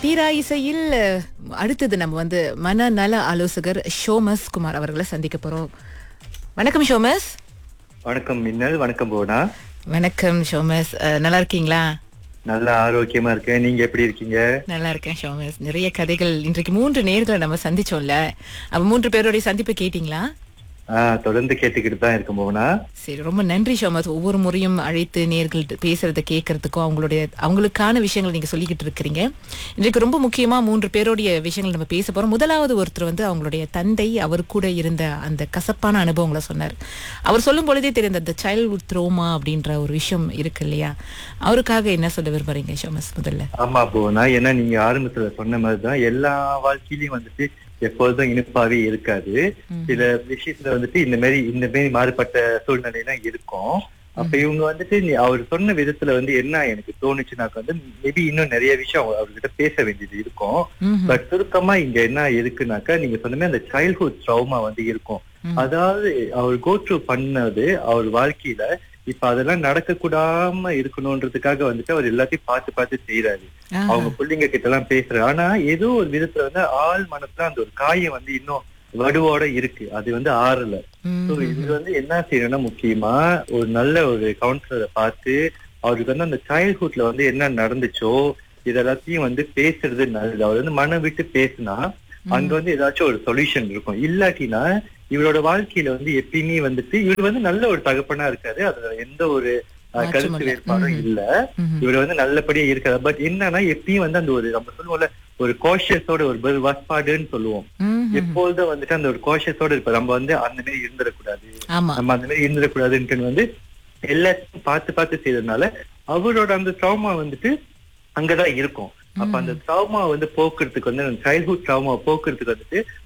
தீரா இசையில் அஹ், அடுத்தது நம்ம வந்து மனநல ஆலோசகர் ஷோமஸ் குமார் அவர்களை சந்திக்க போறோம் வணக்கம் ஷோமஸ் வணக்கம் மின்னல் வணக்கம் போனா வணக்கம் ஷோமஸ் அஹ், நல்லா இருக்கீங்களா நல்ல ஆரோக்கியமா இருக்கேன் நீங்க எப்படி இருக்கீங்க நல்லா இருக்கேன் ஷோமஸ் நிறைய கதைகள் இன்றைக்கு மூன்று நேர்களை நம்ம சந்திச்சோம்ல அப்ப மூன்று பேருடைய சந்திப்பு கேட்டீங்களா ஆஹ் தொடர்ந்து கேட்டுக்கிட்டு தான் இருக்கேன் போனா சரி ரொம்ப நன்றி ஷோமஸ் ஒவ்வொரு முறையும் அழைத்து நேர்கள் பேசுறத கேட்கறதுக்கும் அவங்களுடைய அவங்களுக்கான விஷயங்கள் நீங்க சொல்லிக்கிட்டு இருக்கிறீங்க இன்றைக்கு ரொம்ப முக்கியமா மூன்று பேருடைய விஷயங்கள் நம்ம பேச போறோம் முதலாவது ஒருத்தர் வந்து அவங்களுடைய தந்தை அவர் கூட இருந்த அந்த கசப்பான அனுபவங்களை சொன்னார் அவர் சொல்லும் பொழுதே தெரிந்த அந்த சைல்ட்ஹுட் த்ரோமா அப்படின்ற ஒரு விஷயம் இருக்கு இல்லையா அவருக்காக என்ன சொல்ல விரும்புறீங்க ஷோமஸ் முதல்ல ஆமா போனா ஏன்னா நீங்க ஆரம்பத்துல சொன்ன மாதிரிதான் எல்லா வாழ்க்கையிலயும் வந்துட்டு எப்பொழுதும் இனிப்பாவே இருக்காது சில விஷயத்துல வந்துட்டு இந்த மாதிரி இந்த மாதிரி மாறுபட்ட சூழ்நிலை எல்லாம் இருக்கும் அப்ப இவங்க வந்துட்டு நீ- அவர் சொன்ன விதத்துல வந்து என்ன எனக்கு தோணுச்சுனாக்க வந்து மேபி இன்னும் நிறைய விஷயம் அவங்க- அவர்கிட்ட பேச வேண்டியது இருக்கும் ம்ஹும். பட் சுருக்கமா இங்க என்ன இருக்குனாக்கா நீங்க சொன்ன மாதிரி அந்த சைல்ட்ஹுட் ட்ரௌமா வந்து இருக்கும் அதாவது அவர் கோ த்ரூ பண்ணது அவர் வாழ்க்கையில இப்ப அதெல்லாம் நடக்க கூடாம இருக்கணும்ன்றதுக்காக வந்துட்டு அவர் எல்லாத்தையும் பார்த்து பார்த்து செய்யறாரு ஆஹா. அவங்க பிள்ளைங்க கிட்ட எல்லாம் பேசுறாரு ஆனா ஏதோ ஒரு விதத்துல வந்து ஆள் மனசுல அந்த ஒரு காயம் வந்து இன்னும் வடுவோட இருக்கு அது வந்து ஆறல ம். சோ இது வந்து என்ன செய்யணும்னா முக்கியமா ஒரு நல்ல ஒரு கவுன்சிலரை பார்த்து அவருக்கு வந்து அந்த சைல்ட்ஹுட்ல வந்து என்ன நடந்துச்சோ இது எல்லாத்தையும் வந்து பேசுறது நல்லது அவர் வந்து மனம் விட்டு பேசினா அங்க வந்து ஏதாச்சும் ஒரு சொல்யூஷன் இருக்கும் இல்லாட்டினா இவரோட வாழ்க்கையில வந்து எப்பயுமே வந்துட்டு இவர் வந்து நல்ல ஒரு தகப்பனா இருக்காரு அதுல எந்த ஒரு அஹ், மாற்றம் கருத்து இல்ல. வேறுபாடும் ம்ஹும். இல்ல ம்ஹும். இவர் வந்து நல்லபடியா இருக்காரு பட் என்னன்னா எப்பயும் வந்து அந்த ஒரு நம்ம சொல்லுவோம்ல ஒரு கோஷியஸோட ஒரு ப- வஸ்பாடுன்னு சொல்லுவோம் ம்ஹும். எப்பொழுதும் வந்துட்டு அந்த ஒரு கோஷியஸோட இருப்போம் நம்ம வந்து அந்த மாதிரி இருந்துடக்கூடாது ஆமா நம்ம அந்த மாதிரி இருந்துடக்கூடாதுன்ட்டு வந்து எல்லாத்தையும் பார்த்து பார்த்து செய்யறதுனால அவரோட அந்த ட்ராமா வந்துட்டு அங்கதான் இருக்கும் அப்ப அந்த ட்ராமா வந்து போக்குறதுக்கு வந்து சைல்ட்ஹுட் ட்ராமா போக்குறதுக்கு வந்துட்டு